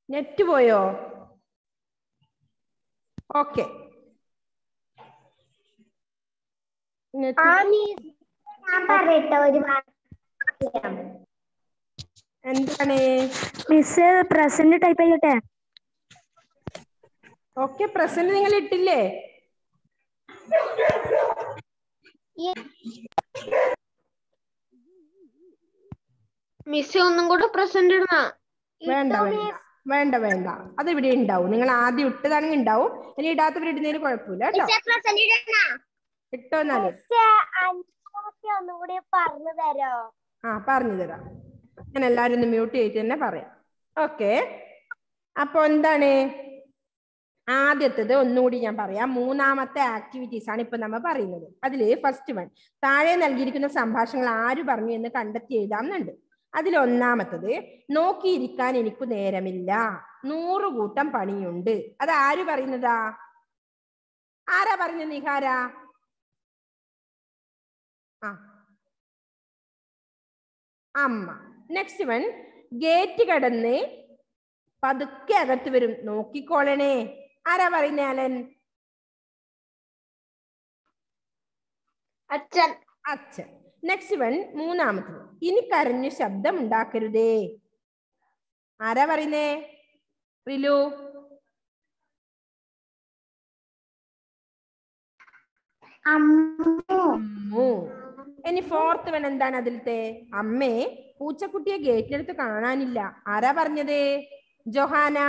Net പോയോ okay ആ miss, ഞാൻ പറയട്ടെ ഒരു വാക്യം എന്താണ് മിസ് പ്രസന്റ് ടൈപ്പ് ചെയ്യട്ടെ ഓക്കെ പ്രസന്റ് നിങ്ങൾ ഇട്ടില്ലേ മിസ് ഒന്നും കൂടെ പ്രസന്റ് ഇടണ വേണ്ട വേണ്ട വേണ്ട വേണ്ട അത് ഇവിടെ ഉണ്ടാവും നിങ്ങൾ ആദ്യം ഇട്ടതാണെങ്കിൽ ഉണ്ടാവും ഇനി ഇടാത്തവർ ഇടുന്നതിന് കുഴപ്പമില്ല കേട്ടോ ഇട്ടോ എന്നാല് അഞ്ചാമത്തെ ഒന്നും കൂടി പറഞ്ഞു തരോ ആ പറഞ്ഞു തരാം ഞാൻ എല്ലാവരും ഒന്ന് മ്യൂട്ട് ചെയ്തിട്ട് തന്നെ പറയാം ഓക്കെ അപ്പൊ എന്താണ് ആദ്യത്തത് ഒന്നുകൂടി ഞാൻ പറയാം മൂന്നാമത്തെ ആക്ടിവിറ്റീസ് ആണ് ഇപ്പൊ നമ്മൾ പറയുന്നത് അതില് ഫസ്റ്റ് വൺ താഴെ നൽകിയിരിക്കുന്ന സംഭാഷണങ്ങൾ ആര് പറഞ്ഞു എന്ന് കണ്ടെത്തി എഴുതാമെന്നുണ്ട് അതിൽ ഒന്നാമത്തത് നോക്കിയിരിക്കാൻ എനിക്ക് നേരമില്ല നൂറ് കൂട്ടം പണിയുണ്ട് അത് ആര് പറയുന്നതാ ആരാ പറഞ്ഞത് നിഹാര ആ അമ്മ നെക്സ്റ്റ് വൺ ഗേറ്റ് കടന്ന് പതുക്കെ അകത്ത് വരും നോക്കിക്കോളണേ ആരാ പറയുന്നേ അലൻ അച്ഛൻ അച്ഛൻ നെക്സ്റ്റ് വൺ മൂന്നാമത്തത് ഇനി കരഞ്ഞു ശബ്ദം ഉണ്ടാക്കരുതേ ആരാ പറയുന്നേ റിലു അമ്മു അമ്മു ഇനി ഫോർത്ത് വൺ എന്താണ് അതിലത്തെ അമ്മേ പൂച്ചക്കുട്ടിയെ ഗേറ്റിനടുത്ത് കാണാനില്ല ആരാ പറഞ്ഞത് ജൊഹാന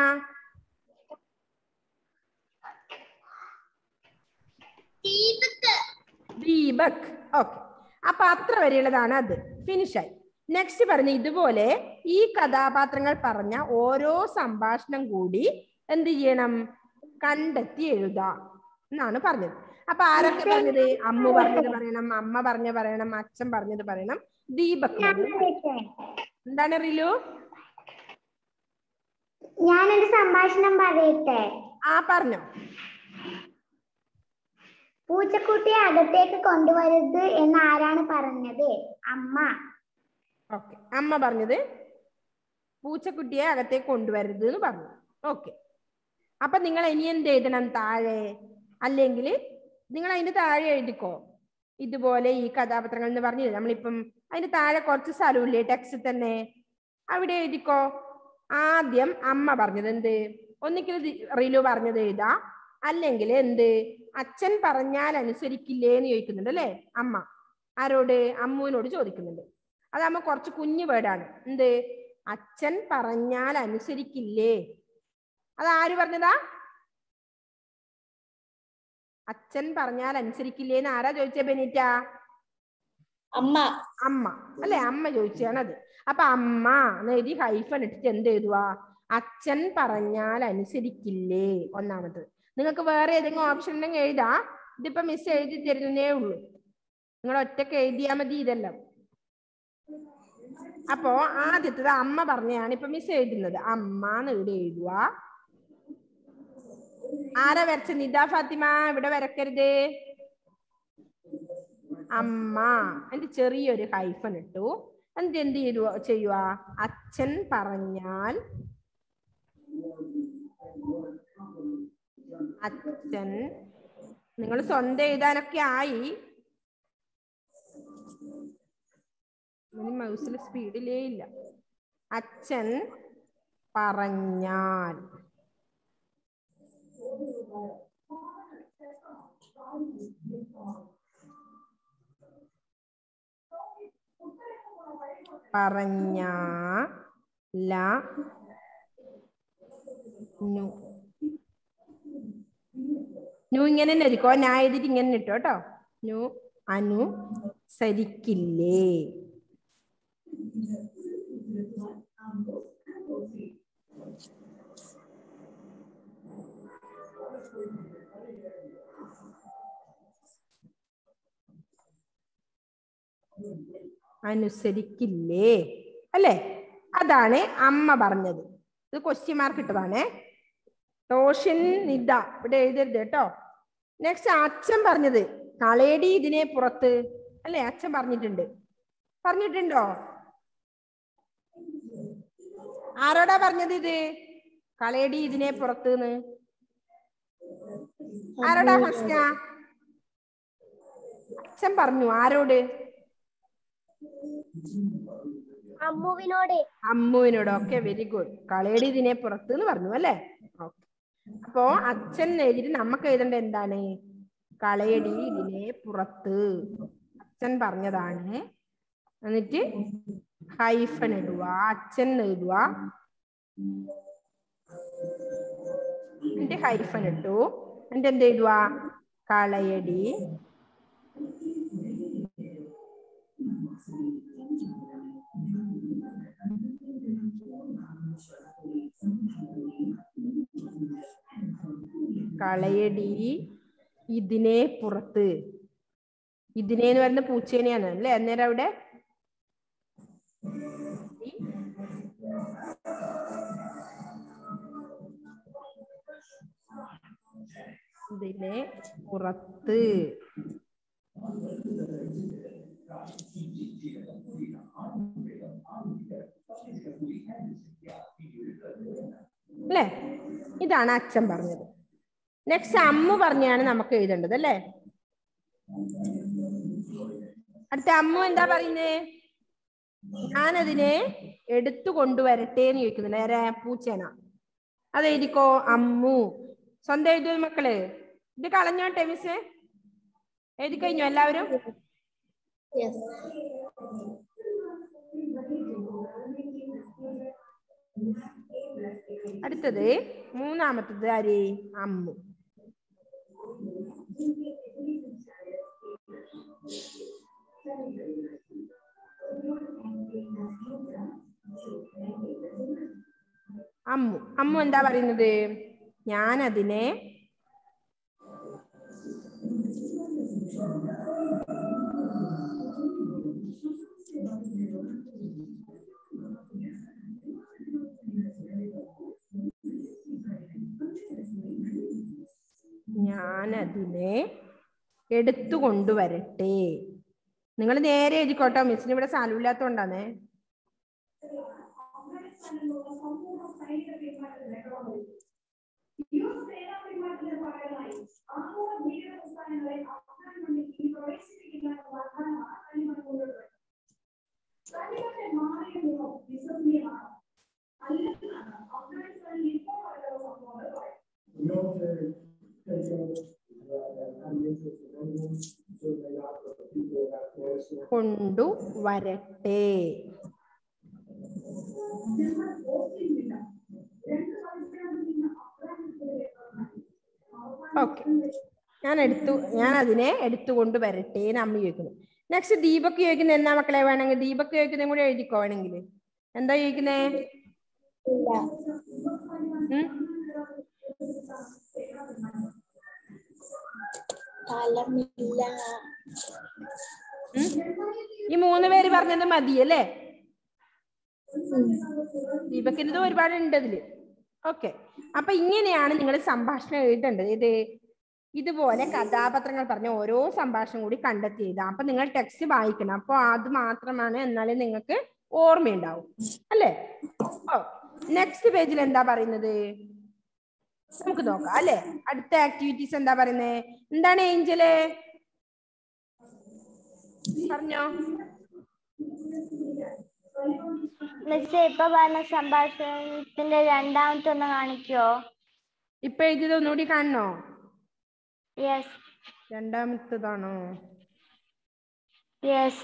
ദീപക് ഓക്കെ അപ്പൊ അത്ര വരെയുള്ളതാണ് അത് ഫിനിഷായി നെക്സ്റ്റ് പറഞ്ഞ ഇതുപോലെ ഈ കഥാപാത്രങ്ങൾ പറഞ്ഞ ഓരോ സംഭാഷണം കൂടി എന്ത് ചെയ്യണം കണ്ടെത്തി എഴുതാം എന്നാണ് പറഞ്ഞത് അപ്പൊ ആരൊക്കെ പറഞ്ഞത് അമ്മ പറഞ്ഞത് പറയണം അമ്മ പറഞ്ഞ പറയണം അച്ഛൻ പറഞ്ഞത് പറയണം ദീപക് ഞാൻ പറഞ്ഞത് പറയട്ടെ എന്താണ് റിലു ഞാനൊരു സംഭാഷണം പറയട്ടെ ആ പറഞ്ഞോ പൂച്ചക്കുട്ടിയെ അകത്തേക്ക് കൊണ്ടുവരരുത് എന്ന് ആരാണ് പറഞ്ഞത് അമ്മ ഓക്കെ അമ്മ പറഞ്ഞത് പൂച്ചക്കുട്ടിയെ അകത്തേക്ക് കൊണ്ടുവരരുത് എന്ന് പറഞ്ഞു ഓക്കെ അപ്പൊ നിങ്ങൾ ഇനി എന്ത് എഴുതണം താഴെ അല്ലെങ്കിൽ നിങ്ങൾ അതിന്റെ താഴെ എഴുതിക്കോ ഇതുപോലെ ഈ കഥാപാത്രങ്ങൾ എന്ന് പറഞ്ഞില്ലേ നമ്മളിപ്പം അതിന്റെ താഴെ കുറച്ച് സ്ഥലമില്ലേ ടെക്സ്റ്റ് തന്നെ അവിടെ എഴുതിക്കോ ആദ്യം അമ്മ പറഞ്ഞത് എന്ത് ഒന്നിക്കൽ റിലു പറഞ്ഞത് എഴുതാ അല്ലെങ്കിൽ എന്ത് അച്ഛൻ പറഞ്ഞാൽ അനുസരിക്കില്ലേ എന്ന് ചോദിക്കുന്നുണ്ട് അല്ലേ അമ്മ ആരോട് അമ്മുവിനോട് ചോദിക്കുന്നുണ്ട് അതാകുമ്പോ കുറച്ച് കുഞ്ഞു വേർഡാണ് എന്ത് അച്ഛൻ പറഞ്ഞാൽ അനുസരിക്കില്ലേ അത് ആര് പറഞ്ഞതാ അച്ഛൻ പറഞ്ഞാൽ അനുസരിക്കില്ലേ എന്ന് ആരാ ചോദിച്ചേ ബെനീറ്റ അമ്മ അമ്മ അല്ലെ അമ്മ ചോദിച്ചാണ് അത് അപ്പൊ അമ്മ എന്ന് എഴുതി ഹൈഫൻ ഇട്ടിട്ട് എന്ത് എഴുതുക അച്ഛൻ പറഞ്ഞാൽ അനുസരിക്കില്ലേ ഒന്നാമത് നിങ്ങൾക്ക് വേറെ ഏതെങ്കിലും ഓപ്ഷൻ ഉണ്ടെങ്കിൽ എഴുതാ ഇതിപ്പോ മിസ് എഴുതി തരുന്നേ ഉള്ളൂ നിങ്ങൾ ഒറ്റക്ക് എഴുതിയാ മതി ഇതെല്ലാം അപ്പോ ആദ്യത്തത് അമ്മ പറഞ്ഞാണ് ഇപ്പൊ മിസ് എഴുതുന്നത് അമ്മ എന്ന് ഇവിടെ എഴുതുക ആരാ വരച്ച നിദ ഫാത്തിമ ഇവിടെ വരക്കരുത് അമ്മ എന്നിട്ട് ചെറിയൊരു ഹൈഫൻ ഇട്ടു എന്നിട്ട് എന്ത് ചെയ്തു ചെയ്യുക അച്ഛൻ പറഞ്ഞാൽ അച്ഛൻ നിങ്ങൾ സ്വന്തം എഴുതാനൊക്കെ ആയി മൗസിൽ സ്പീഡിലേ ഇല്ല അച്ഛൻ പറഞ്ഞാൽ പറഞ്ഞ ല നു നു ഇങ്ങനെ തന്നെ ഇരിക്കോ ഞാൻ എഴുതിട്ട് ഇങ്ങനെ ഇട്ടോ കേട്ടോ നു അനു സരിക്കില്ലേ അനുസരിക്കില്ലേ അല്ലേ അതാണ് അമ്മ പറഞ്ഞത് ഇത് ക്വസ്റ്റ്യൻ മാർക്ക് ഇട്ടതാണേ റോഷൻ നിദ ഇവിടെ എഴുതരുത് കേട്ടോ നെക്സ്റ്റ് അച്ഛൻ പറഞ്ഞത് കളയടി ഇതിനെ പുറത്ത് അല്ലേ അച്ഛൻ പറഞ്ഞിട്ടുണ്ട് പറഞ്ഞിട്ടുണ്ടോ ആരോടാ പറഞ്ഞത് ഇത് കളയടി ഇതിനെ പുറത്തുനിന്ന് ആരോടാ ഫസ്റ്റ് അച്ഛൻ പറഞ്ഞു ആരോട് അമ്മുവിനോട് അമ്മുവിനോട് ഓക്കെ വെരി ഗുഡ് കളയടി ഇതിനെ പുറത്ത് എന്ന് പറഞ്ഞു അല്ലേ ഓക്കെ അപ്പോ അച്ഛൻ എഴുതിട്ട് നമുക്ക് എഴുതേണ്ട എന്താണ് കളയടി ഇതിനെ പുറത്ത് അച്ഛൻ പറഞ്ഞതാണ് എന്നിട്ട് ഹൈഫൻ ഇടുക അച്ഛൻ എഴുതുക എന്നിട്ട് ഹൈഫൻ ഇട്ടു എന്നിട്ട് എന്ത് എഴുതുക കളയടി കളയടി ഇതിനെ പുറത്ത് ഇതിനെ എന്ന് പറയുന്ന പൂച്ചേനെയാണ് അല്ലേ അന്നേരം അവിടെ ഇതിനെ പുറത്ത് അല്ലേ ഇതാണ് അച്ഛൻ പറഞ്ഞത് നെക്സ്റ്റ് അമ്മ പറഞ്ഞാണ് നമുക്ക് എഴുതേണ്ടത് അല്ലേ അടുത്ത അമ്മ എന്താ പറയുന്നേ ഞാനതിനെ എടുത്തു കൊണ്ടുവരട്ടെ എന്ന് ചോദിക്കുന്നു നേരെ പൂച്ചേന അത് എഴുതിക്കോ അമ്മു സ്വന്തം എഴുതിയോ മക്കള് ഇത് കളഞ്ഞോട്ടെ മിസ് എഴുതി കഴിഞ്ഞു എല്ലാവരും അടുത്തത് മൂന്നാമത്തത് ആര് അമ്മു അമ്മു അമ്മു എന്താ പറയുന്നത് ഞാൻ അതിനെ ഞാനതിനെ എടുത്തു കൊണ്ടുവരട്ടെ നിങ്ങൾ നേരെ എഴുതിക്കോട്ടോ മിസ്സിന് ഇവിടെ സ്ഥലമില്ലാത്തോണ്ടാന്നേ കൊണ്ടു വരട്ടെ ഓക്കെ ഞാൻ എടുത്തു ഞാൻ അതിനെ എടുത്തുകൊണ്ട് വരട്ടെ എന്ന് അമ്മ ചോദിക്കുന്നു നെക്സ്റ്റ് ദീപക് ചോദിക്കുന്നത് എന്നാ മക്കളെ വേണമെങ്കിൽ ദീപക് ചോദിക്കുന്നതും കൂടെ എഴുതിക്കോ വേണമെങ്കിൽ എന്താ ചോദിക്കുന്നേ ഉം? സ്ഥലമില്ല ഉം? ഈ മൂന്ന് പേര് പറഞ്ഞത് മതി അല്ലേ ദീപക്കിൻ്റെ ഒരുപാട് ഉണ്ട് അതില് ഓക്കെ അപ്പൊ ഇങ്ങനെയാണ് നിങ്ങൾ സംഭാഷണം എഴുതേണ്ടത് ഇത് ഇതുപോലെ കഥാപാത്രങ്ങൾ പറഞ്ഞ ഓരോ സംഭാഷണം കൂടി കണ്ടെത്തി എഴുതാം അപ്പൊ നിങ്ങൾ ടെക്സ്റ്റ് വായിക്കണം അപ്പൊ അത് മാത്രമാണ് എന്നാലേ നിങ്ങൾക്ക് ഓർമ്മയുണ്ടാവും അല്ലേ ഓ നെക്സ്റ്റ് പേജിൽ എന്താ പറയുന്നത് നമുക്ക് നോക്കാം അല്ലെ അടുത്ത ആക്ടിവിറ്റീസ് എന്താ പറയുന്നത് എന്താണ് ഏഞ്ചല് പറഞ്ഞോ മിസ് ഇപ്പൊ പറഞ്ഞ സംഭാഷണത്തിന്റെ രണ്ടാമത്തെ ഒന്ന് കാണിക്കോ ഇപ്പൊ എഴുതിയത് ഒന്നുകൂടി കാണണോ യെസ് രണ്ടാമത്തതാണോ യെസ്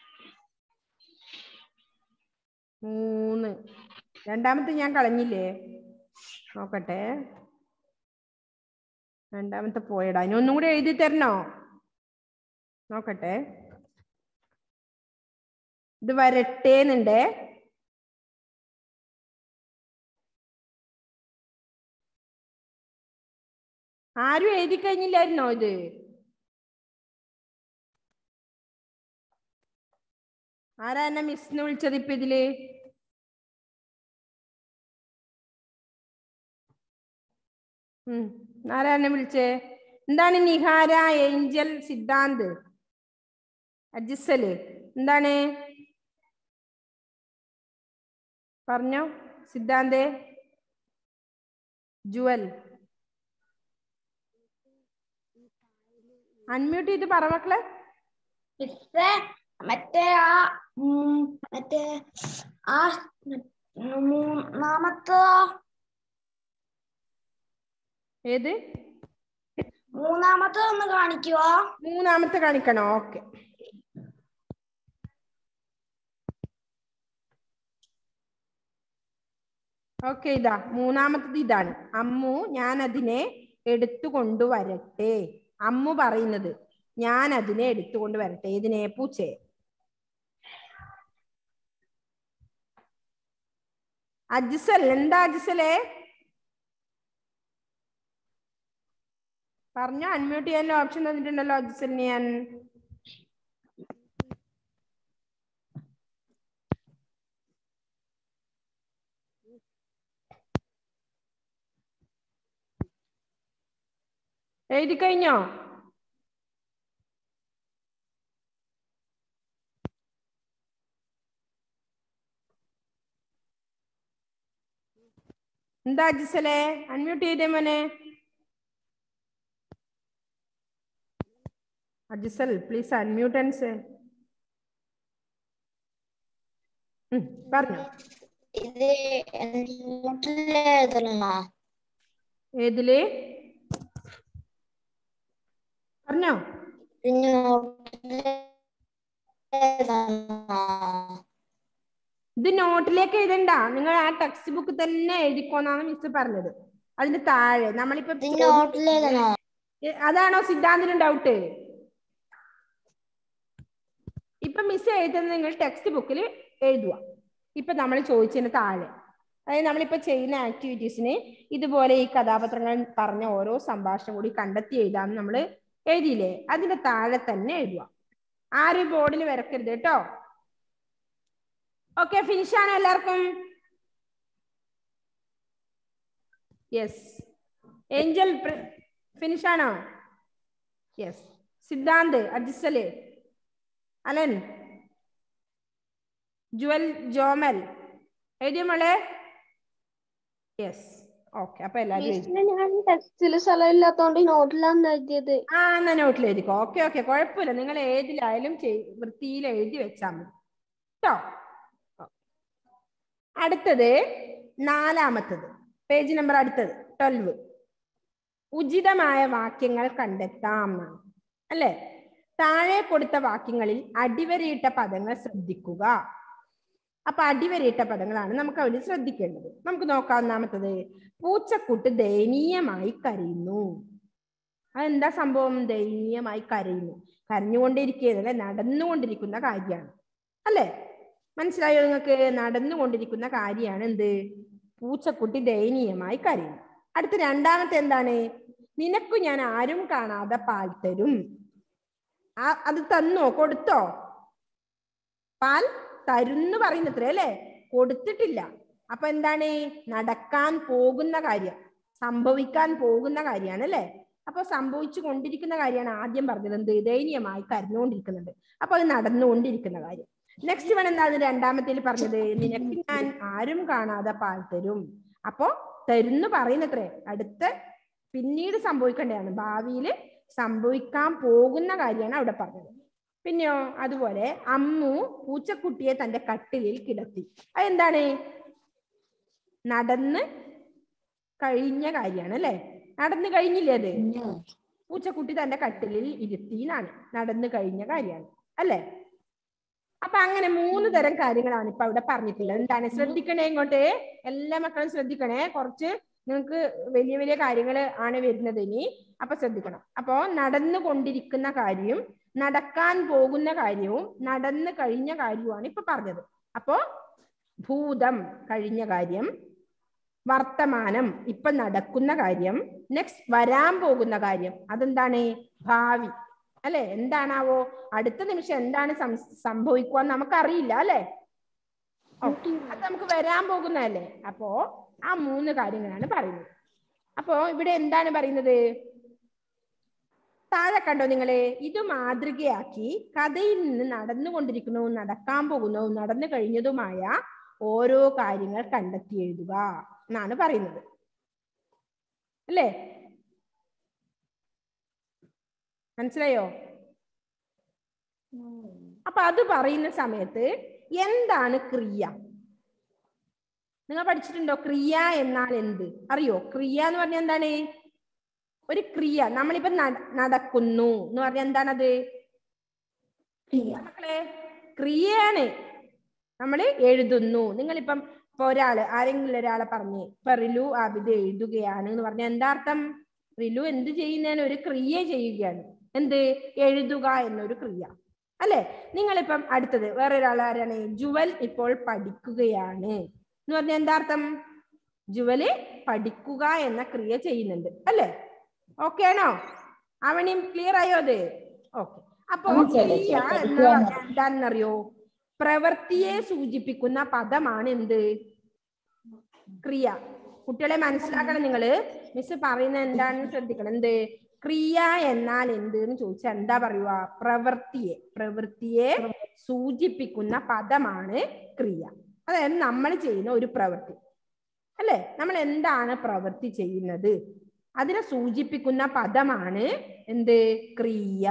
മൂന്ന് രണ്ടാമത്തെ ഞാൻ കളഞ്ഞില്ലേ നോക്കട്ടെ രണ്ടാമത്തെ പോയടാ ഇനി ഒന്നും കൂടി എഴുതി തരണോ നോക്കട്ടെ ഇത് വരട്ടേന്നുണ്ടേ ആരും എഴുതി കഴിഞ്ഞില്ലായിരുന്നോ ഇത് ആരാ എന്നെ മിസ്സിനെ വിളിച്ചത് ഇപ്പൊ ഇതില് ഉം ആരാ എന്നെ വിളിച്ചേ എന്താണ് നിഹാര ഏഞ്ചൽ സിദ്ധാന്ത് അജിസല് എന്താണ് പറഞ്ഞോ സിദ്ധാന്തേ ജുവൽ അൺമ്യൂട്ട് ചെയ്ത് പറ മക്കളെ മിസ്സേ മറ്റേ ആ ഉം, മറ്റേ ആ മൂന്നാമത്തെ ഏത് മൂന്നാമത്തെ ഒന്ന് കാണിക്കുവോ മൂന്നാമത്തെ കാണിക്കണോ ഓക്കെ ഓക്കെ ഇതാ മൂന്നാമത്തത് ഇതാണ് അമ്മു ഞാൻ അതിനെ എടുത്തു കൊണ്ടുവരട്ടെ അമ്മു പറയുന്നത് ഞാൻ അതിനെ എടുത്തു കൊണ്ടുവരട്ടെ ഇതിനെ പൂച്ചയെ അജിസൽ എന്താ അജിസലേ പറഞ്ഞോ അൺമ്യൂട്ട് ചെയ്യാനുള്ള ഓപ്ഷൻ തന്നിട്ടുണ്ടല്ലോ അജിസലിന് ഞാൻ എഴുതി കഴിഞ്ഞോ എന്താ അജിസലേ അൺമ്യൂട്ട് ചെയ്തേ മോനെ Ajisal please unmute and say പറഞ്ഞു ഇത് നോട്ടിലേതല്ലോ ഏതില് പറഞ്ഞോ ഇത് നോട്ടിലേക്ക് എഴുതണ്ട നിങ്ങൾ ആ ടെക്സ്റ്റ് ബുക്ക് തന്നെ എഴുതിക്കോന്നാണ് മിസ് പറഞ്ഞത് അതിന്റെ താഴെ നമ്മളിപ്പോ നോട്ടിലേതണോ എ- അതാണോ സിദ്ധാന്തിന് ഡൗട്ട് ഇപ്പൊ മിസ് എഴുതുന്നത് നിങ്ങൾ ടെക്സ്റ്റ് ബുക്കിൽ എഴുതുക ഇപ്പൊ നമ്മൾ ചോദിച്ചതിന് താഴെ അതായത് നമ്മളിപ്പോ ചെയ്യുന്ന ആക്ടിവിറ്റീസിന് ഇതുപോലെ ഈ കഥാപാത്രങ്ങൾ പറഞ്ഞ ഓരോ സംഭാഷണം കൂടി കണ്ടെത്തി എഴുതാന്ന് നമ്മൾ എഴുതിയില്ലേ അതിന്റെ താഴെ തന്നെ എഴുതുക ആരും ബോർഡിൽ വരക്കരുത് കേട്ടോ ഓക്കെ ഫിനിഷ് ആണോ എല്ലാവർക്കും യെസ് ഏഞ്ചൽ ഫിനിഷ് ആണോ yes Siddhant Ajisal Alan Jewel Jomal എഴുതിയ മോളെ യെസ് ഓക്കെ അപ്പൊ എല്ലാരും എഴുതി ഞാൻ ടെക്സ്റ്റില് സ്ഥലം ഇല്ലാത്തോണ്ട് നോട്ടിലാണ് എഴുതിയത് ആ എന്നാ നോട്ടിൽ എഴുതിക്കോ ഓക്കെ ഓക്കെ കുഴപ്പമില്ല നിങ്ങൾ ഏതിലായാലും ചെയ്- വൃത്തിയിൽ എഴുതി വെച്ചാൽ മതി കേട്ടോ അടുത്തത് നാലാമത്തത് പേജ് നമ്പർ അടുത്തത് ട്വൽവ് ഉചിതമായ വാക്യങ്ങൾ കണ്ടെത്താം എന്നാണ് അല്ലേ താഴെ കൊടുത്ത വാക്യങ്ങളിൽ അടിവരയിട്ട പദങ്ങൾ ശ്രദ്ധിക്കുക അപ്പൊ അടിവരയിട്ട പദങ്ങളാണ് നമുക്ക് അവിടെ ശ്രദ്ധിക്കേണ്ടത് നമുക്ക് നോക്കാം ഒന്നാമത്തത് പൂച്ചക്കുട്ട് ദയനീയമായി കരയുന്നു അതെന്താ സംഭവം ദയനീയമായി കരയുന്നു കരഞ്ഞുകൊണ്ടിരിക്കുകയല്ലേ നടന്നുകൊണ്ടിരിക്കുന്ന കാര്യമാണ് അല്ലേ മനസ്സിലായോ നിങ്ങൾക്ക് നടന്നുകൊണ്ടിരിക്കുന്ന കാര്യമാണ് എന്ത് പൂച്ചക്കുട്ടി ദയനീയമായി കരയുന്നു അടുത്ത രണ്ടാമത്തെ എന്താണ് നിനക്കു ഞാൻ ആരും കാണാതെ പാൽ തരും ആ അത് തന്നോ കൊടുത്തോ പാൽ തരുന്നു പറയുന്നത്രേ അല്ലേ കൊടുത്തിട്ടില്ല അപ്പൊ എന്താണ് നടക്കാൻ പോകുന്ന കാര്യം സംഭവിക്കാൻ പോകുന്ന കാര്യമാണ് അല്ലേ അപ്പൊ സംഭവിച്ചു കൊണ്ടിരിക്കുന്ന കാര്യമാണ് ആദ്യം പറഞ്ഞത് എന്ത് ദയനീയമായി കരഞ്ഞുകൊണ്ടിരിക്കുന്നുണ്ട് അപ്പൊ അത് നടന്നുകൊണ്ടിരിക്കുന്ന കാര്യം നെക്സ്റ്റ് വൺ എന്താണ് രണ്ടാമത്തേൽ പറഞ്ഞത് നിനക്ക് ഞാൻ ആരും കാണാതെ പാൽ തരും അപ്പോ തരുന്നു പറയുന്നത്രേ അടുത്ത പിന്നീട് സംഭവിക്കേണ്ടതാണ് ഭാവിയിൽ സംഭവിക്കാൻ പോകുന്ന കാര്യമാണ് അവിടെ പറഞ്ഞത് പിന്നെയോ അതുപോലെ അമ്മു പൂച്ചക്കുട്ടിയെ തന്റെ കട്ടിലിൽ കിടത്തി അതെന്താണ് നടന്ന് കഴിഞ്ഞ കാര്യമാണ് അല്ലെ നടന്നു കഴിഞ്ഞില്ലേ അത് പൂച്ചക്കുട്ടി തന്റെ കട്ടിലിൽ ഇരുത്തി എന്നാണ് നടന്നു കഴിഞ്ഞ കാര്യമാണ് അല്ലെ അപ്പൊ അങ്ങനെ മൂന്ന് തരം കാര്യങ്ങളാണ് ഇപ്പൊ അവിടെ പറഞ്ഞിട്ടുള്ളത് എന്താണ് ശ്രദ്ധിക്കണേ ഇങ്ങോട്ട് എല്ലാ മക്കളും ശ്രദ്ധിക്കണേ കുറച്ച് നിങ്ങൾക്ക് വലിയ വലിയ കാര്യങ്ങൾ ആണ് വരുന്നത് ഇനി അപ്പൊ ശ്രദ്ധിക്കണം അപ്പോ നടന്നു കൊണ്ടിരിക്കുന്ന കാര്യം നടക്കാൻ പോകുന്ന കാര്യവും നടന്നു കഴിഞ്ഞ കാര്യവുമാണ് ഇപ്പൊ പറഞ്ഞത് അപ്പോ ഭൂതം കഴിഞ്ഞ കാര്യം വർത്തമാനം ഇപ്പൊ നടക്കുന്ന കാര്യം നെക്സ്റ്റ് വരാൻ പോകുന്ന കാര്യം അതെന്താണ് ഭാവി അല്ലെ എന്താണാവോ അടുത്ത നിമിഷം എന്താണ് സം- സംഭവിക്കുക എന്ന് നമുക്കറിയില്ല അല്ലെ അത് നമുക്ക് വരാൻ പോകുന്നതല്ലേ അപ്പോ ആ മൂന്ന് കാര്യങ്ങളാണ് പറയുന്നത് അപ്പോ ഇവിടെ എന്താണ് പറയുന്നത് താഴെ കണ്ടോ നിങ്ങള് ഇത് മാതൃകയാക്കി കഥയിൽ നിന്ന് നടന്നുകൊണ്ടിരിക്കുന്നതും നടക്കാൻ പോകുന്നതും നടന്നു കഴിഞ്ഞതുമായ ഓരോ കാര്യങ്ങൾ കണ്ടെത്തി എഴുതുക എന്നാണ് പറയുന്നത് അല്ലേ മനസ്സിലായോ അപ്പൊ അത് പറയുന്ന സമയത്ത് എന്താണ് ക്രിയ നിങ്ങൾ പഠിച്ചിട്ടുണ്ടോ ക്രിയ എന്നാൽ എന്ത് അറിയോ ക്രിയ എന്ന് പറഞ്ഞാൽ എന്താണ് ഒരു ക്രിയ നമ്മളിപ്പോ നട- നടക്കുന്നു എന്ന് പറഞ്ഞാൽ എന്താണത് മക്കളെ ക്രിയയാണ് നമ്മൾ എഴുതുന്നു നിങ്ങളിപ്പം ഇപ്പൊ ഒരാള് ആരെങ്കിലും ഒരാളെ പറഞ്ഞ് ഇപ്പൊ റിലു ആബിദ് എഴുതുകയാണ് എന്ന് പറഞ്ഞാൽ എന്താ അർത്ഥം റിലു എന്ത് ചെയ്യുന്നതിന് ഒരു ക്രിയ ചെയ്യുകയാണ് എന്ത് എഴുതുക എന്നൊരു ക്രിയ അല്ലെ നിങ്ങളിപ്പം അടുത്തത് വേറെ ഒരാൾ ആരാണ് ജുവൽ ഇപ്പോൾ പഠിക്കുകയാണ് എന്ന് പറഞ്ഞാൽ എന്താ അർത്ഥം ജുവല് പഠിക്കുക എന്ന ക്രിയ ചെയ്യുന്നുണ്ട് അല്ലേ ഓക്കെ ആണോ അവനും ക്ലിയർ ആയോ അത് ഓക്കെ അപ്പൊ ക്രിയ എന്ന് പറഞ്ഞാൽ എന്താണെന്നറിയോ പ്രവൃത്തിയെ സൂചിപ്പിക്കുന്ന പദമാണ് എന്ത് ക്രിയ കുട്ടികളെ മനസ്സിലാക്കണം നിങ്ങള് മിസ് പറയുന്നത് എന്താണെന്ന് ശ്രദ്ധിക്കണം എന്ത് ക്രിയ എന്നാൽ എന്ത് എന്ന് ചോദിച്ചാൽ എന്താ പറയുക പ്രവൃത്തിയെ പ്രവൃത്തിയെ സൂചിപ്പിക്കുന്ന പദമാണ് ക്രിയ അതായത് നമ്മൾ ചെയ്യുന്ന ഒരു പ്രവൃത്തി അല്ലെ നമ്മൾ എന്താണ് പ്രവൃത്തി ചെയ്യുന്നത് അതിനെ സൂചിപ്പിക്കുന്ന പദമാണ് എന്ത് ക്രിയ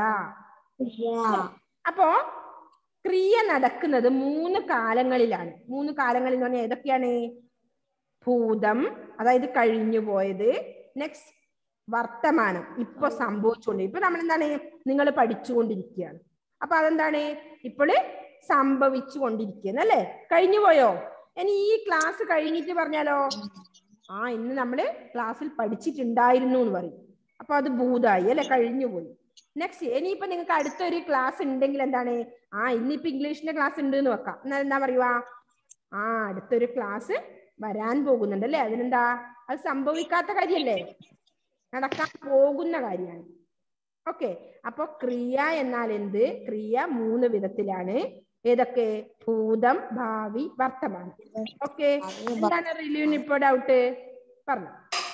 അപ്പോ ക്രിയ നടക്കുന്നത് മൂന്ന് കാലങ്ങളിലാണ് മൂന്ന് കാലങ്ങളിൽ എന്ന് പറഞ്ഞാൽ ഏതൊക്കെയാണ് ഭൂതം അതായത് കഴിഞ്ഞു പോയത് നെക്സ്റ്റ് വർത്തമാനം ഇപ്പൊ സംഭവിച്ചുകൊണ്ട് ഇപ്പൊ നമ്മൾ എന്താണ് നിങ്ങൾ പഠിച്ചുകൊണ്ടിരിക്കുകയാണ് അപ്പൊ അതെന്താണ് ഇപ്പോള് സംഭവിച്ചു കൊണ്ടിരിക്കുകയാണ് അല്ലേ കഴിഞ്ഞു പോയോ ഇനി ഈ ക്ലാസ് കഴിഞ്ഞിട്ട് പറഞ്ഞാലോ ആ ഇന്ന് നമ്മള് ക്ലാസ്സിൽ പഠിച്ചിട്ടുണ്ടായിരുന്നു എന്ന് പറയും അപ്പൊ അത് ഭൂതായി അല്ലെ കഴിഞ്ഞു പോയി നെക്സ്റ്റ് ഇനിയിപ്പോ നിങ്ങൾക്ക് അടുത്തൊരു ക്ലാസ് ഉണ്ടെങ്കിൽ എന്താണ് ആ ഇന്നിപ്പോ ഇംഗ്ലീഷിന്റെ ക്ലാസ് ഉണ്ട് എന്ന് വെക്കാം എന്നാൽ എന്താ പറയുക ആ അടുത്തൊരു ക്ലാസ് വരാൻ പോകുന്നുണ്ട് അല്ലേ അതിനെന്താ അത് സംഭവിക്കാത്ത കാര്യല്ലേ നടക്കാൻ പോകുന്ന കാര്യമാണ് ഓക്കെ അപ്പൊ ക്രിയ എന്നാൽ എന്ത് ക്രിയ മൂന്ന് വിധത്തിലാണ് ഏതൊക്കെ ഭൂതം ഭാവി വർത്തമാനം ഓക്കെ എന്താണ് റിലീവിന് ഇപ്പോ ഡൗട്ട് പറഞ്ഞു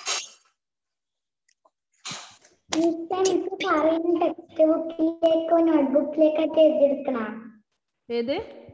മിസ് പറയുന്ന ടെക്സ്റ്റ് ബുക്കിലേക്കോ നോട്ട്ബുക്കിലേക്കൊക്കെ എഴുതിയെടുക്കണം ഏത്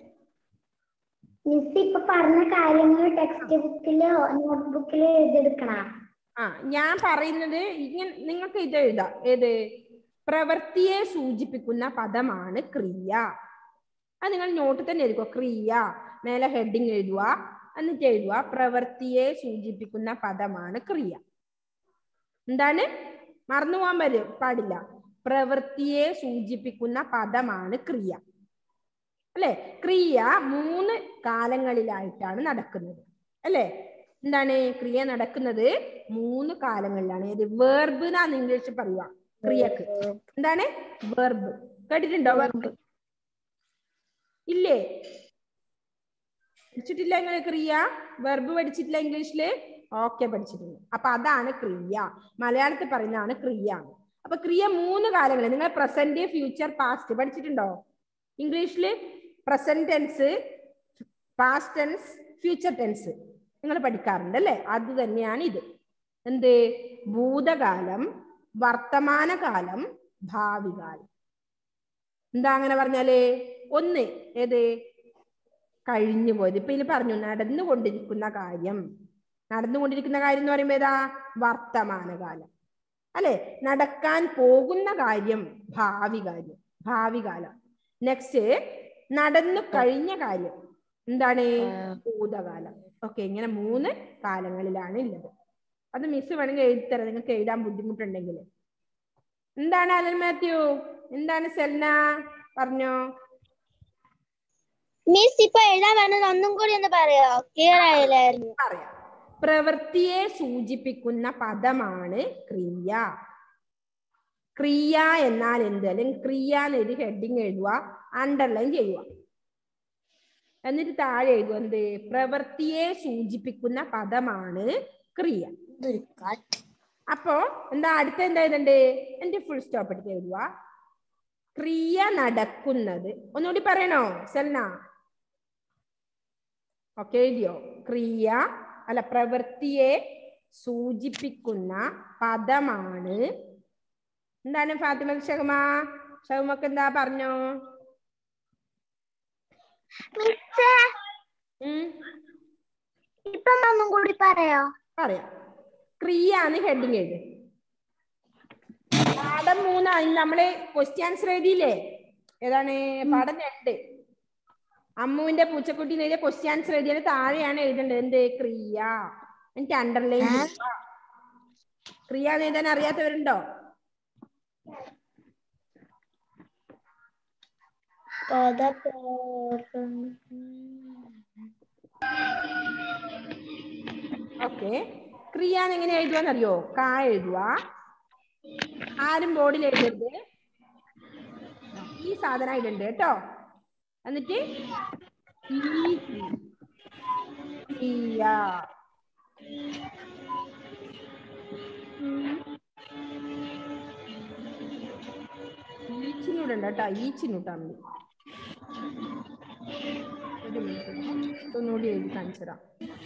മിസ് ഇപ്പൊ പറഞ്ഞ കാര്യങ്ങൾ ടെക്സ്റ്റ് ബുക്കിലോ നോട്ട്ബുക്കിലോ എഴുതിയെടുക്കണം ആ ഞാൻ പറയുന്നത് ഇങ്ങനെ നിങ്ങൾക്ക് ഇത് എഴുതാം ഏത് പ്രവൃത്തിയെ സൂചിപ്പിക്കുന്ന പദമാണ് ക്രിയ അത് നിങ്ങൾ നോട്ടിൽ തന്നെ എഴുതുക ക്രിയ മേലെ ഹെഡിങ് എഴുതുക എന്നിട്ട് എഴുതുക പ്രവൃത്തിയെ സൂചിപ്പിക്കുന്ന പദമാണ് ക്രിയ എന്താണ് മറന്നു പോകാൻ പറ്റും പാടില്ല പ്രവൃത്തിയെ സൂചിപ്പിക്കുന്ന പദമാണ് ക്രിയ അല്ലെ ക്രിയ മൂന്ന് കാലങ്ങളിലായിട്ടാണ് നടക്കുന്നത് അല്ലെ എന്താണ് ക്രിയ നടക്കുന്നത് മൂന്ന് കാലങ്ങളിലാണ് ഏത് വേർബ് എന്നാണ് ഇംഗ്ലീഷിൽ പറയുക ക്രിയക്ക് എന്താണ് വെർബ് കേട്ടിട്ടുണ്ടോ വെർബ് ഇല്ലേ പഠിച്ചിട്ടില്ല നിങ്ങൾ ക്രിയ വെർബ് പഠിച്ചിട്ടില്ല ഇംഗ്ലീഷില് ഓക്കെ പഠിച്ചിട്ടുണ്ട് അപ്പൊ അതാണ് ക്രിയ മലയാളത്തിൽ പറയുന്നതാണ് ക്രിയ അപ്പൊ ക്രിയ മൂന്ന് കാലങ്ങളിൽ നിങ്ങൾ പ്രസന്റ് ഫ്യൂച്ചർ പാസ്റ്റ് പഠിച്ചിട്ടുണ്ടോ ഇംഗ്ലീഷില് present tense past tense future tense നിങ്ങൾ പഠിക്കാറുണ്ട് അല്ലേ അത് തന്നെയാണ് ഇത് എന്ത് ഭൂതകാലം വർത്തമാനകാലം ഭാവികാലം എന്താ അങ്ങനെ പറഞ്ഞാല് ഒന്ന് ഏത് കഴിഞ്ഞു പോയത് ഇപ്പൊ ഇതിൽ പറഞ്ഞു നടന്നുകൊണ്ടിരിക്കുന്ന കാര്യം നടന്നുകൊണ്ടിരിക്കുന്ന കാര്യം എന്ന് പറയുമ്പോ ഏതാ വർത്തമാനകാലം അല്ലെ നടക്കാൻ പോകുന്ന കാര്യം ഭാവി കാര്യം ഭാവി കാലം നെക്സ്റ്റ് നടന്നു കഴിഞ്ഞ കാര്യം എന്താണ് ഭൂതകാലം ഓക്കെ ഇങ്ങനെ മൂന്ന് കാലങ്ങളിലാണ് ഉള്ളത് അത് മിസ് വേണമെങ്കിൽ എഴുതിത്തരാം നിങ്ങൾക്ക് എഴുതാൻ ബുദ്ധിമുട്ടുണ്ടെങ്കിൽ എന്താണ് അലൻ മാത്യു എന്താണ് സെൽന പറഞ്ഞോ മിസ് ഇപ്പൊ എഴുതാൻ വേണ്ടത് ഒന്നും കൂടി ഒന്ന് പറയോ ക്ലിയർ ആയില്ലായിരുന്നു പറയാം പ്രവൃത്തിയെ സൂചിപ്പിക്കുന്ന പദമാണ് ക്രിയ ക്രിയ എന്നാൽ എന്ത് അല്ലെങ്കിൽ ക്രിയ എന്നൊരു ഹെഡിങ് എഴുതുക അണ്ടർലൈൻ ചെയ്യുക എന്നിട്ട് താഴെ എഴുതുക എന്ത് പ്രവൃത്തിയെ സൂചിപ്പിക്കുന്ന പദമാണ് ക്രിയ അപ്പോ എന്താ അടുത്ത എന്താ എഴുതണ്ടേ എന്റെ ഫുൾ സ്റ്റോപ്പ് എടുത്ത് എഴുതുക ക്രിയ നടക്കുന്നത് ഒന്നുകൂടി പറയണോ സെൽന ഓക്കെ എഴുതിയോ ക്രിയ അല്ല പ്രവൃത്തിയെ സൂചിപ്പിക്കുന്ന പദമാണ് എന്താണ് ഫാത്തിമ ഷഹമ ഷഹമക്ക് എന്താ പറഞ്ഞോ മിസ് ഉം ഇപ്പൊ ഒന്നും കൂടി പറയോ പറയാം ക്രിയ ആണ് ഹെഡിങ് എഴുതി പാഠം മൂന്നാണ് നമ്മള് ക്വസ്റ്റ്യൻ ആൻസർ എഴുതിയില്ലേ ഏതാണ് പാഠം രണ്ട് അമ്മുവിന്റെ പൂച്ചക്കുട്ടി എഴുതിയ ക്വസ്റ്റ്യൻ ആൻസർ എഴുതിയത് താഴെയാണ് എഴുതേണ്ടത് എന്ത് ക്രിയ എനിക്ക് അണ്ടർലൈൻ ക്രിയ എന്ന് എഴുതാൻ അറിയാത്തവരുണ്ടോ ഓക്കെ ക്രിയ എന്ന് എങ്ങനെ എഴുതുവാന്ന് അറിയോ കാ എഴുതുക ആരും ബോർഡിൽ എഴുതരുത് ഈ സാധനം ഇടുന്നുണ്ട് കേട്ടോ എന്നിട്ട് ഈ ക്രിയ ഈച്ചിനൂടുണ്ട് കേട്ടോ ഈച്ചിനൂട്ടാ മതി ഒരു മിനിറ്റ് ഒന്നുകൂടി എഴുതി കാണിച്ചുതരാം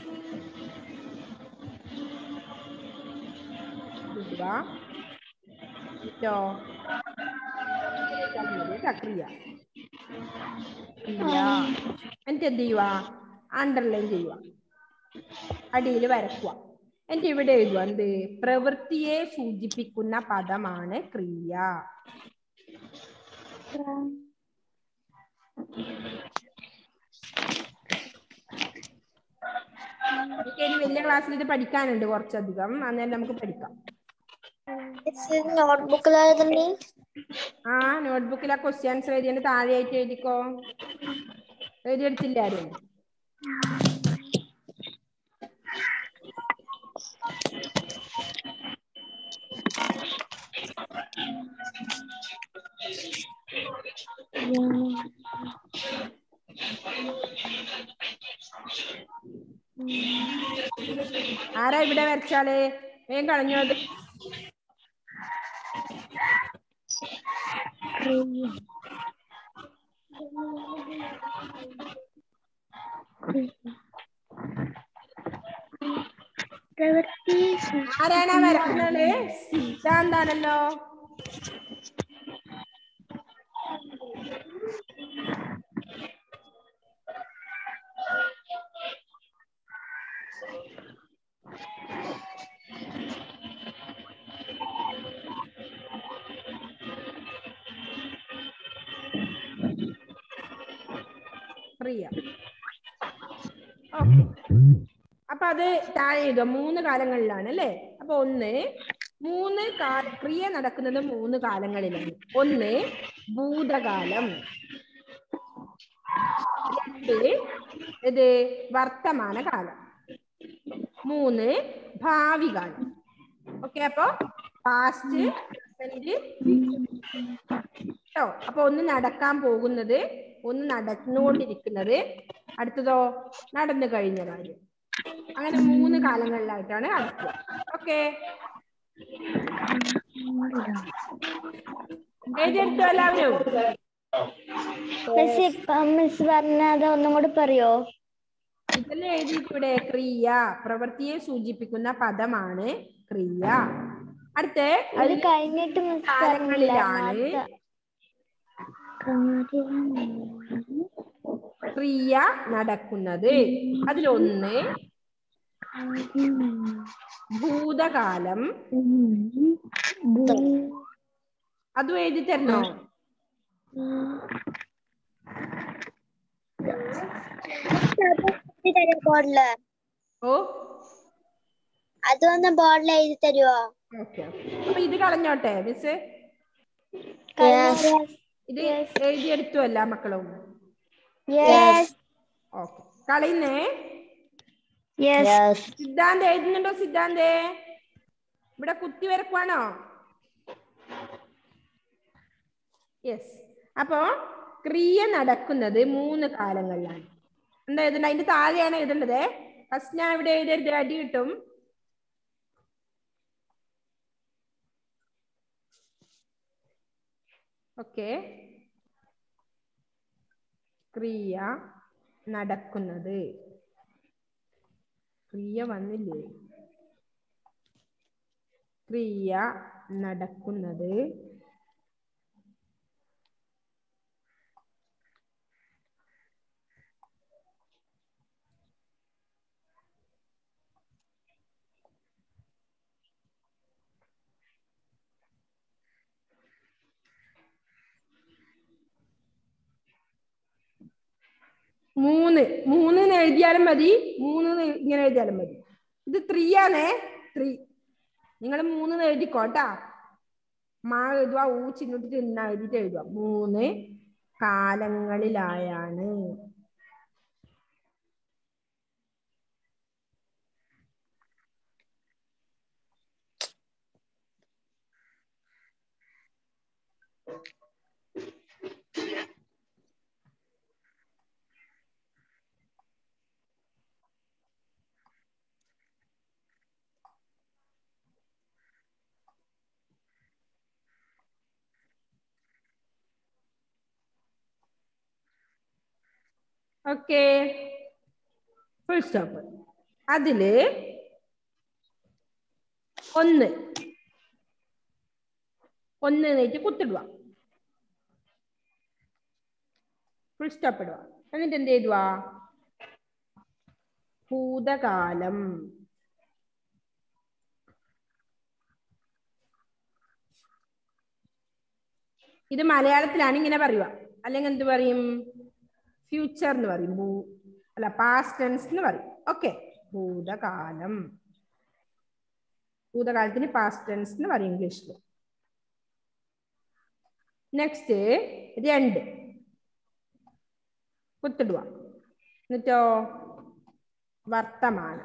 ഇടുക ഇട്ടോ ക്രിയ ക്രിയ എന്നിട്ട് എന്ത് ചെയ്യുക അണ്ടർലൈൻ ചെയ്യുക അടിയിൽ വരക്കുക എന്നിട്ട് ഇവിടെ എഴുതുക എന്ത് പ്രവൃത്തിയെ സൂചിപ്പിക്കുന്ന പദമാണ് ക്രിയ എനിക്ക് ഇനി വലിയ ക്ലാസ്സിൽ ഇത് പഠിക്കാനുണ്ട് കുറച്ചധികം അന്നേരം നമുക്ക് പഠിക്കാം നോട്ട്ബുക്കിലായതുണ്ട് ആ നോട്ട്ബുക്കിൽ ആ ക്വസ്റ്റ്യൻ ആൻസർ എഴുതിയതിന് താഴെയായിട്ട് എഴുതിക്കോ എഴുതിയെടുത്തില്ല ആരും ആരാ ഇവിടെ വരച്ചാല് വേഗം കളഞ്ഞു അത് ആരാണ് ആ വരക്കുന്നത് സിദ്ധാന്താണല്ലോ പ്രിയ ഓക്കെ അപ്പൊ അത് താഴെ എഴുതുക മൂന്ന് കാലങ്ങളിലാണ് അല്ലേ അപ്പൊ ഒന്ന് മൂന്ന് കാല ക്രിയ നടക്കുന്നത് മൂന്ന് കാലങ്ങളിലാണ് ഒന്ന് ഭൂതകാലം രണ്ട് ഇത് വർത്തമാന കാലം മൂന്ന് ഭാവി കാലം ഓക്കെ അപ്പൊ പാസ്റ്റ് കേട്ടോ അപ്പൊ ഒന്ന് നടക്കാൻ പോകുന്നത് ഒന്ന് നടന്നുകൊണ്ടിരിക്കുന്നത് അടുത്തതോ നടന്നു കഴിഞ്ഞ കാര്യം അങ്ങനെ മൂന്ന് കാലങ്ങളിലായിട്ടാണ് നടക്കുക ഓക്കെ എഴുതിയെടുത്തോ എല്ലാവരും മിസ് ഇപ്പം മിസ് പറഞ്ഞത് ഒന്നും കൂടി പറയോ ഇതെല്ലാം എഴുതിയിട്ടിവിടെ ക്രിയ പ്രവൃത്തിയെ സൂചിപ്പിക്കുന്ന പദമാണ് ക്രിയ അടുത്ത അത് കഴിഞ്ഞിട്ട് മിസ് പറഞ്ഞില്ല കാലങ്ങളിലാണ് ക്രിയ നടക്കുന്നത് അതിലൊന്ന് ഭൂതകാലം അതും എഴുതി തരണോ ബോർഡില് ഓ അതൊന്ന് ബോർഡിൽ എഴുതി തരുവോ ഓക്കെ അപ്പൊ ഇത് കളഞ്ഞോട്ടെ മിസ് ഇത് എഴുതിയെടുത്തു എല്ലാ മക്കളും യെസ് ഓക്കെ കളയുന്നേ യെസ് സിദ്ധാന്ത് എഴുതുന്നുണ്ടോ സിദ്ധാന്തേ ഇവിടെ കുത്തി വരക്കുവാണോ യെസ് അപ്പോ ക്രിയ നടക്കുന്നത് മൂന്ന് കാലങ്ങളിലാണ് എന്താ എഴുതണ്ട അതിന്റെ താഴെയാണ് എഴുതേണ്ടത് ഫസ്റ്റ് ഞാൻ ഇവിടെ എഴുതരുത് അടി കിട്ടും ഓക്കെ ക്രിയ നടക്കുന്നത് ക്രിയ വന്നില്ലേ ക്രിയ നടക്കുന്നത് മൂന്ന് മൂന്ന് എന്ന് എഴുതിയാലും മതി മൂന്ന് എന്ന് ഇങ്ങനെ എഴുതിയാലും മതി ഇത് ത്രീ ആണേ ത്രീ നിങ്ങൾ മൂന്ന് എന്ന് എഴുതിക്കോട്ടാ മാ എഴുതുക ഊ ചിന്നിട്ട് തിന്ന എഴുതിട്ട് എഴുതുക മൂന്ന് കാലങ്ങളിലായാണ് ഓക്കെ ഫുൾ സ്റ്റോപ്പ് അതില് ഒന്ന് ഒന്ന് എന്നിട്ട് കുത്തിടുക ഫുൾ സ്റ്റോപ്പ് ഇടുക എന്നിട്ട് എന്ത് ചെയ്തുക ഭൂതകാലം ഇത് മലയാളത്തിലാണ് ഇങ്ങനെ പറയുക അല്ലെങ്കിൽ എന്ത് പറയും ഫ്യൂച്ചർ എന്ന് പറയും ഭൂ അല്ല പാസ്റ്റ് ടെൻസ് എന്ന് പറയും ഓക്കെ ഭൂതകാലം ഭൂതകാലത്തിന് പാസ്റ്റ് ടെൻസ് എന്ന് പറയും ഇംഗ്ലീഷിൽ നെക്സ്റ്റ് രണ്ട് കുത്തിടുക എന്നിട്ടോ വർത്തമാനം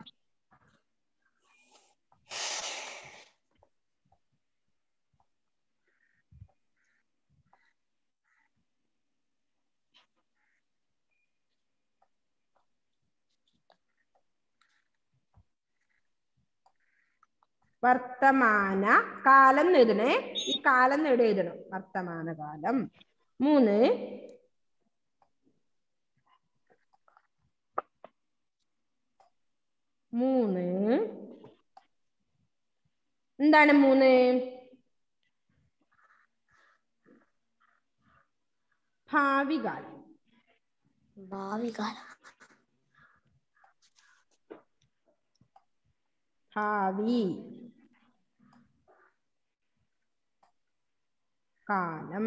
വർത്തമാന കാലം എന്ന് എഴുതണേ ഈ കാലം എന്ന് എവിടെ എഴുതണം വർത്തമാന കാലം മൂന്ന് മൂന്ന് എന്താണ് മൂന്ന് ഭാവി കാലം ഭാവി കാലം ഭാവി കാലം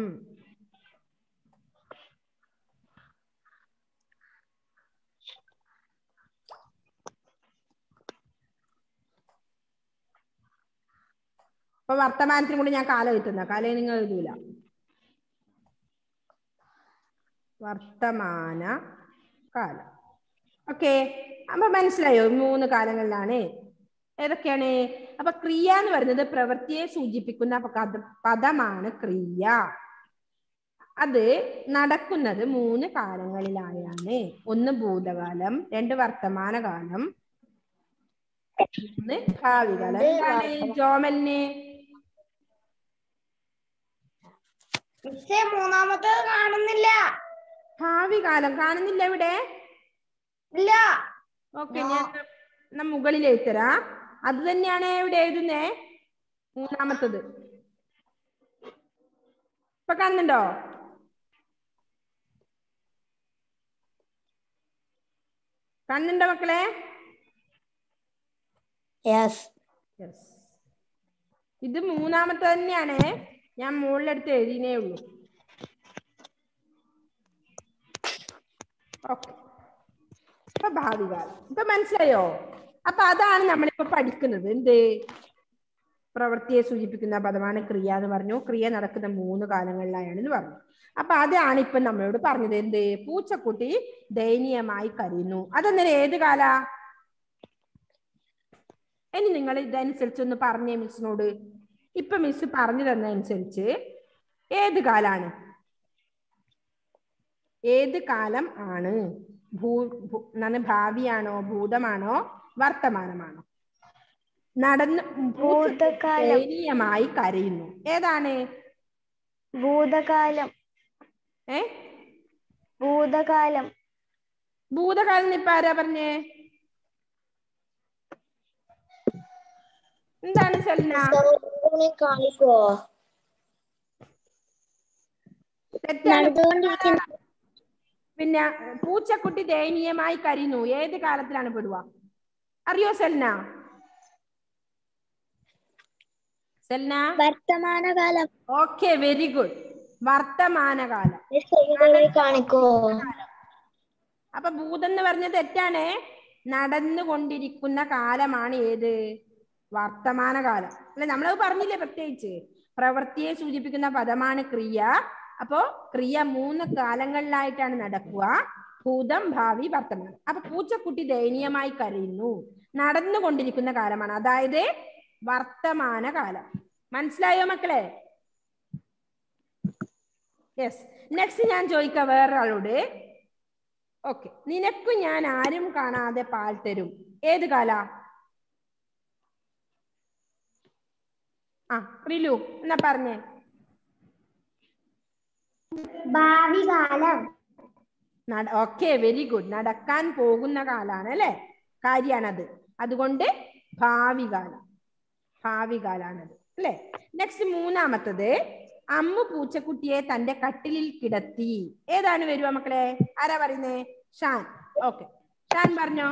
അപ്പൊ വർത്തമാനത്തിനും കൂടി ഞാൻ കാലം എഴുതുന്ന കാലം നിങ്ങൾ എഴുതൂല വർത്തമാന കാലം ഓക്കെ അപ്പൊ മനസ്സിലായോ മൂന്ന് കാലങ്ങളിലാണ് ഏതൊക്കെയാണ് അപ്പൊ ക്രിയ എന്ന് പറയുന്നത് പ്രവൃത്തിയെ സൂചിപ്പിക്കുന്ന പദ- പദമാണ് ക്രിയ അത് നടക്കുന്നത് മൂന്ന് കാലങ്ങളിലായാണ് ഒന്ന് ഭൂതകാലം രണ്ട് വർത്തമാനകാലം മൂന്ന് ഭാവി കാലം എന്താണ് ജോമലിന് മിസ്സേ മൂന്നാമത്തെ കാണുന്നില്ല ഭാവി കാലം കാണുന്നില്ല ഇവിടെ ഇല്ല ഓക്കെ ഞാൻ എന്നാ മുകളിൽ എഴുതരാ അത് തന്നെയാണ് ഇവിടെ എഴുതുന്നേ മൂന്നാമത്തത് ഇപ്പൊ കാണുന്നുണ്ടോ കാണുന്നുണ്ടോ മക്കളെ യെസ് യെസ് ഇത് മൂന്നാമത്തെ തന്നെയാണ് ഞാൻ മുകളിലെടുത്ത് എഴുതിനേ ഉള്ളൂ ഓക്കെ ഇപ്പൊ ഭാവി കാലം ഇപ്പൊ മനസ്സിലായോ അപ്പൊ അതാണ് നമ്മളിപ്പോ പഠിക്കുന്നത് എന്ത് പ്രവൃത്തിയെ സൂചിപ്പിക്കുന്ന പദമാണ് ക്രിയ എന്ന് പറഞ്ഞു ക്രിയ നടക്കുന്ന മൂന്ന് കാലങ്ങളിലായാണ് എന്ന് പറഞ്ഞു അപ്പൊ അതാണ് ഇപ്പൊ നമ്മളോട് പറഞ്ഞത് എന്ത് പൂച്ചക്കുട്ടി ദയനീയമായി കരയുന്നു അതെന്നേരം ഏത് കാല ഇനി നിങ്ങൾ ഇതനുസരിച്ച് ഒന്ന് പറഞ്ഞേ മിസ്സിനോട് ഇപ്പൊ മിസ് പറഞ്ഞു തന്നതനുസരിച്ച് ഏത് കാലാണ് ഏത് കാലം ആണ് ഭൂ ഭൂ- എന്താണ് ഭാവിയാണോ ഭൂതമാണോ വർത്തമാനമാണോ നടന്ന് പൂച്ച ഭൂതകാലം ദയനീയമായി കരയുന്നു ഏതാണ് ഭൂതകാലം ഏ ഭൂതകാലം ഭൂതകാലം ഇപ്പൊ ആരാ പറഞ്ഞേ എന്താണ് സെൽന കാണിക്കോ തെറ്റാണ് നടന്നുകൊണ്ടിരിക്കുന്ന പിന്നെ പൂച്ചക്കുട്ടി ദയനീയമായി കരയുന്നു ഏത് കാലത്തിലാണ് പെടുക അറിയോ സെൽന സെൽന വർത്തമാനകാലം ഓക്കെ വെരി ഗുഡ് വർത്തമാനകാലം കാണിക്കോ അപ്പൊ ഭൂതം എന്ന് പറഞ്ഞത് തെറ്റാണ് നടന്നുകൊണ്ടിരിക്കുന്ന കാലമാണ് ഏത് വർത്തമാനകാലം അല്ലെ നമ്മളത് പറഞ്ഞില്ലേ പ്രത്യേകിച്ച് പ്രവൃത്തിയെ സൂചിപ്പിക്കുന്ന പദമാണ് ക്രിയ അപ്പോ ക്രിയ മൂന്ന് കാലങ്ങളിലായിട്ടാണ് നടക്കുക ഭൂതം ഭാവി വർത്തമാനം അപ്പൊ പൂച്ചക്കുട്ടി ദയനീയമായി കരയുന്നു നടന്നുകൊണ്ടിരിക്കുന്ന കാലമാണ് അതായത് വർത്തമാന കാലം മനസ്സിലായോ മക്കളെ യെസ് നെക്സ്റ്റ് ഞാൻ ചോദിക്കാം വേറൊരാളോട് ഓക്കെ നിനക്കു ഞാൻ ആരും കാണാതെ പാൽ തരും ഏത് കാല ആ റിലു എന്നാ പറഞ്ഞേ ഭാവി കാലം ഓക്കെ വെരി ഗുഡ് നടക്കാൻ പോകുന്ന കാലാണ് അല്ലെ കാര്യാണത് അതുകൊണ്ട് ഭാവി കാലം ഭാവി കാലാണത് അല്ലെ നെക്സ്റ്റ് മൂന്നാമത്തത് അമ്മു പൂച്ചക്കുട്ടിയെ തന്റെ കട്ടിലിൽ കിടത്തി ഏതാണ് വരുക മക്കളെ ആരാ പറയുന്നേ ഷാൻ ഓക്കെ ഷാൻ പറഞ്ഞോ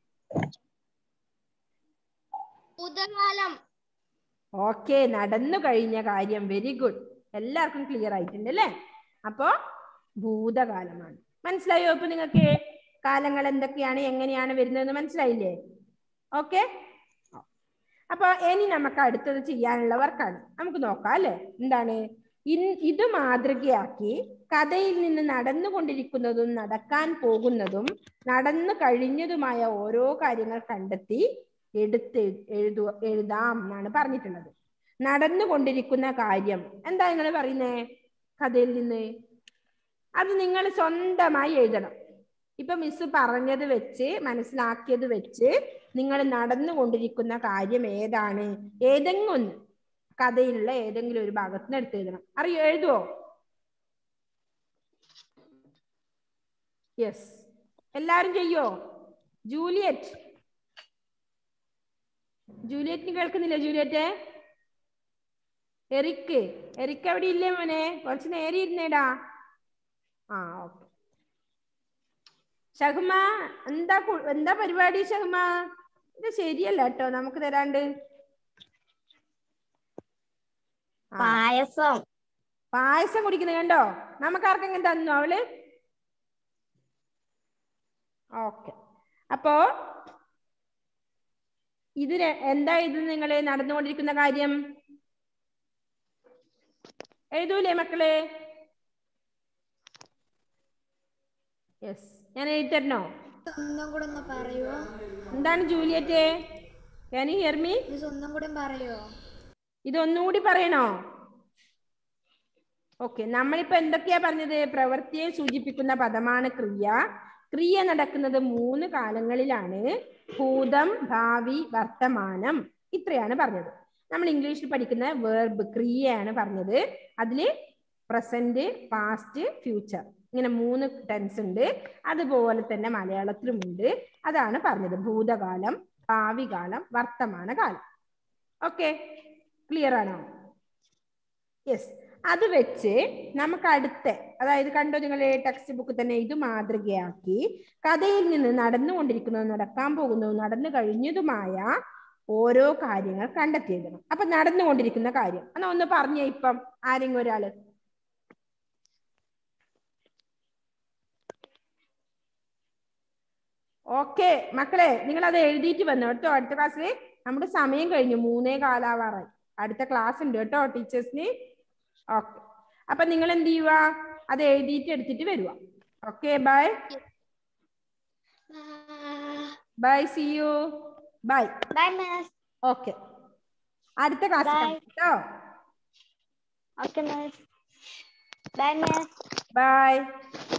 ഭൂതകാലം ഓക്കെ നടന്നു കഴിഞ്ഞ കാര്യം വെരി ഗുഡ് എല്ലാവർക്കും ക്ലിയർ ആയിട്ടുണ്ട് അല്ലേ അപ്പോ ഭൂതകാലമാണ് മനസ്സിലായോ ഇപ്പൊ നിങ്ങൾക്ക് കാലങ്ങൾ എന്തൊക്കെയാണ് എങ്ങനെയാണ് വരുന്നതെന്ന് മനസ്സിലായില്ലേ ഓക്കെ അപ്പൊ ഇനി നമുക്ക് അടുത്തത് ചെയ്യാനുള്ള വർക്കാണ് നമുക്ക് നോക്കാം അല്ലെ എന്താണ് ഇൻ- ഇത് മാതൃകയാക്കി കഥയിൽ നിന്ന് നടന്നുകൊണ്ടിരിക്കുന്നതും നടക്കാൻ പോകുന്നതും നടന്നു കഴിഞ്ഞതുമായ ഓരോ കാര്യങ്ങൾ കണ്ടെത്തി എടുത്ത് എഴുതു എഴുതാം എന്നാണ് പറഞ്ഞിട്ടുള്ളത് നടന്നുകൊണ്ടിരിക്കുന്ന കാര്യം എന്താ നിങ്ങൾ പറയുന്നേ കഥയിൽ നിന്ന് അത് നിങ്ങൾ സ്വന്തമായി എഴുതണം ഇപ്പൊ മിസ് പറഞ്ഞത് വെച്ച് മനസ്സിലാക്കിയത് വെച്ച് നിങ്ങൾ നടന്നുകൊണ്ടിരിക്കുന്ന കാര്യം ഏതാണ് ഏതെങ്കിലും ഒന്ന് കഥയിലുള്ള ഏതെങ്കിലും ഒരു ഭാഗത്ത് നിന്ന് എടുത്ത് എഴുതണം അറിയോ എഴുതുവോ യെസ് എല്ലാരും ചെയ്യോ ജൂലിയറ്റ് ജൂലിയറ്റിന് കേൾക്കുന്നില്ല ജൂലിയറ്റ് എറിക്ക് എറിക്ക് അവിടെ ഇല്ലേ മോനെ കുറച്ച് നേരെ ഇരുന്നേടാ ആ ഓക്കെ ഷഹ്മ എന്താ കു- എന്താ പരിപാടി ഷഹ്മ ഇത് ശരിയല്ല കേട്ടോ നമുക്ക് തരാണ്ട് ആ, പായസം പായസം കുടിക്കുന്നത് കണ്ടോ നമുക്ക് ആർക്കെങ്കിലും തന്നു അവള് ഓക്കെ അപ്പോ ഇതിന് എന്താ ഇത് നിങ്ങൾ നടന്നുകൊണ്ടിരിക്കുന്ന കാര്യം എഴുതൂലേ മക്കളെ യെസ് ഞാൻ എഴുതി തരണോ ഒന്നും കൂടെ ഒന്ന് പറയുവോ എന്താണ് Juliet can you hear me miss ഒന്നും കൂടെ പറയുവോ ഇതൊന്നുകൂടി പറയണോ ഓക്കെ നമ്മളിപ്പോ എന്തൊക്കെയാ പറഞ്ഞത് പ്രവൃത്തിയെ സൂചിപ്പിക്കുന്ന പദമാണ് ക്രിയ ക്രിയ നടക്കുന്നത് മൂന്ന് കാലങ്ങളിലാണ് ഭൂതം ഭാവി വർത്തമാനം ഇത്രയാണ് പറഞ്ഞത് നമ്മൾ ഇംഗ്ലീഷിൽ പഠിക്കുന്ന വേർബ് ക്രിയയാണ് പറഞ്ഞത് അതില് പ്രസന്റ് പാസ്റ്റ് ഫ്യൂച്ചർ ഇങ്ങനെ മൂന്ന് ടെൻസ് ഉണ്ട് അതുപോലെ തന്നെ മലയാളത്തിലുമുണ്ട് അതാണ് പറഞ്ഞത് ഭൂതകാലം ഭാവി കാലം വർത്തമാന കാലം ഓക്കെ ക്ലിയർ ആണോ യെസ് അത് വെച്ച് നമുക്ക് അടുത്ത അതായത് കണ്ടോ നിങ്ങളെ ടെക്സ്റ്റ് ബുക്ക് തന്നെ ഇത് മാതൃകയാക്കി കഥയിൽ നിന്ന് നടന്നുകൊണ്ടിരിക്കുന്നതും നടക്കാൻ പോകുന്നതും നടന്നു കഴിഞ്ഞതുമായ ഓരോ കാര്യങ്ങൾ കണ്ടെത്തിയെഴുതണം അപ്പൊ നടന്നുകൊണ്ടിരിക്കുന്ന കാര്യം എന്നാ ഒന്ന് പറഞ്ഞേ ഇപ്പം ആരെങ്കിലും ഒരാള് ഓക്കെ മക്കളെ നിങ്ങൾ അത് എഴുതിയിട്ട് വന്നു കേട്ടോ അടുത്ത ക്ലാസ്സിൽ നമ്മുടെ സമയം കഴിഞ്ഞു മൂന്നേ കാലാവാറായി അടുത്ത ക്ലാസ് ഉണ്ട് കേട്ടോ ടീച്ചേഴ്സിന് ഓക്കെ അപ്പൊ നിങ്ങൾ എന്ത് ചെയ്യുക അത് എഴുതിയിട്ട് എടുത്തിട്ട് വരുക okay bye bye see you bye bye miss okay അടുത്ത ക്ലാസ് Bye. കേട്ടോ okay miss bye miss by